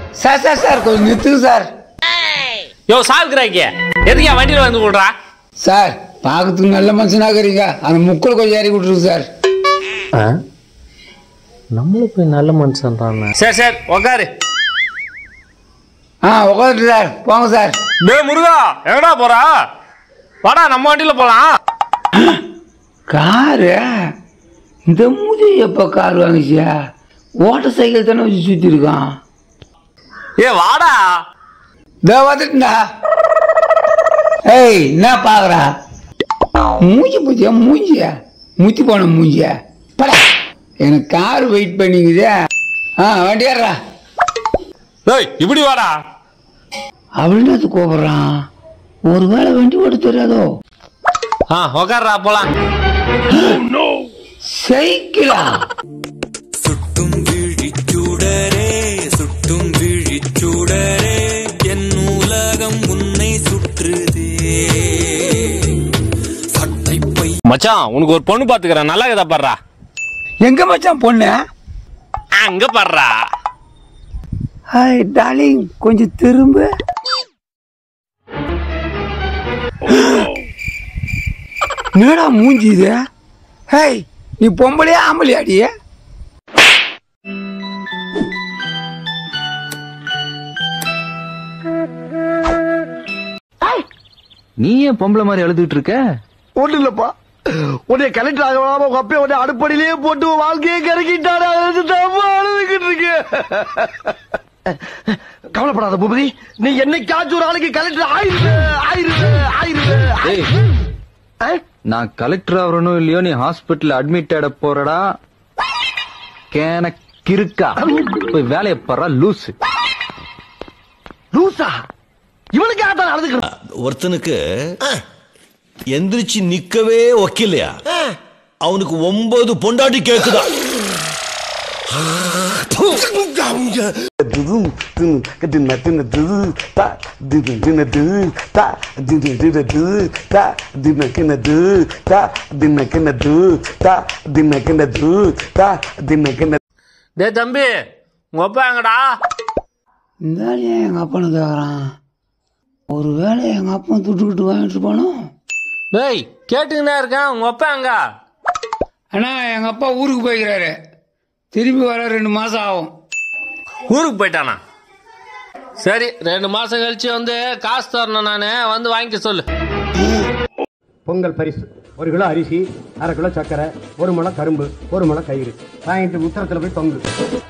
Sir sir sir கொஞ்சம் நிறுத்துங்க sir யோ சால்கிறாக்கி எதுக்கு வண்டியில் வந்து விடுறா சார் பார்க்கறதுக்கு நல்ல மனுஷனாக்குறீங்க அந்த முக்கில் கொஞ்சம் ஏறி விட்டுருங்க சார் நம்மளும் போய் நல்ல மனுஷன்றான் சரி சரி உக்காரு ஆ உட்காந்துட்டு சார் போங்க சார் டேய் முருகா எங்கடா போறா வாடா நம்ம வண்டியில போலாம் காரு இந்த மூதி எப்போ கார் வாங்கிச்சியா ஓட்ட சைக்கிள் தானே வச்சு சுற்றி இருக்கான் ஏ வாடா இதோ வந்துட்டுண்டா ஏய் என்ன பார்க்குறா மூஞ்சி பூச்சியா மூஞ்சியா முத்தி போன மூஞ்சியா படா எனக்கு கார் வெயிட் பண்ணிக்குதே ஆ வண்டி ஏறா டேய் இப்படி வாடா அப்படின்னு அது கூப்பிட்றான் ஒரு வேளை வண்டி ஓட்ட தெரியாதோ ஆ உக்காருடா போலாம் சைக்கிளா சுட்டும் விழிச்சூடரே சுட்டும் விழிச்சூடரே என் உலகம் உன்னை சுற்றுதே சட்டை பை மச்சான் உனக்கு ஒரு பொண்ணு பாத்துக்கிறேன் நல்லா கதா பாடுறா எங்க மச்சான் பொண்ணு அங்க பாடுறா ஹாய் டார்லிங் கொஞ்சம் திரும்ப என்னடா மூஞ்சி இது ஹேய் நீ பொம்பளையா ஆம்பளையாடி நீ ஏன் பொம்பளை மாதிரி அழுதுட்டு இருக்க ஒண்ணு இல்லப்பா உன்னை கலெக்டர் ஆக விடாம உங்க அப்பே உன்னை அடுப்படியிலேயே போட்டு உன் வாழ்க்கையை கறக்கிட்டாரு அழுதுகிட்டு இருக்கு கவலைப்படாத பூபதி நீ என்னைக்காச்சும் ஒரு ஆளுக்கு கலெக்டர் ஆயிருது ஆயிருது ஆயிருது ஏய், ஆ? நான் கலெக்டர் ஆவறனோ இல்லையோ நீ ஹாஸ்பிட்டல் அட்மிட் ஆட போறடா கேன கிறுக்கா போய் வேலையை பாரு லூசு லூசா இவனுக்காக தான் அழுதுகிட்டு ஒருத்தனுக்கு எந்திரிச்சு நிக்கவே ஒக்கில்லையா அவனுக்கு ஒன்பது பொண்டாட்டி கேக்குதா டேய் தம்பி உங்க அப்பா எங்கடா இந்த ஆள் ஏன் எங்கள் அப்பனை கேட்குறான் ஒரு வேளை எங்கள் அப்பா துட்டுக்கிட்டு வாங்கிட்டு போனோம் டேய் கேட்டுக்கினே இருக்கேன் உங்க அப்பா எங்க அண்ணா எங்கள் அப்பா ஊருக்கு போய்க்கிறாரு திரும்பி வர ரெண்டு மாதம் ஆகும் ஊருக்கு போயிட்டானா சரி ரெண்டு மாசம் கழிச்சு வந்து காசு தரணும் நானு வந்து வாங்கிக்க சொல்லு பொங்கல் பரிசு ஒரு கிலோ அரிசி அரை கிலோ சர்க்கரை ஒரு முளை கரும்பு ஒரு முளை கயிறு வாங்கிட்டு உத்தரத்தில் போய் தொங்கு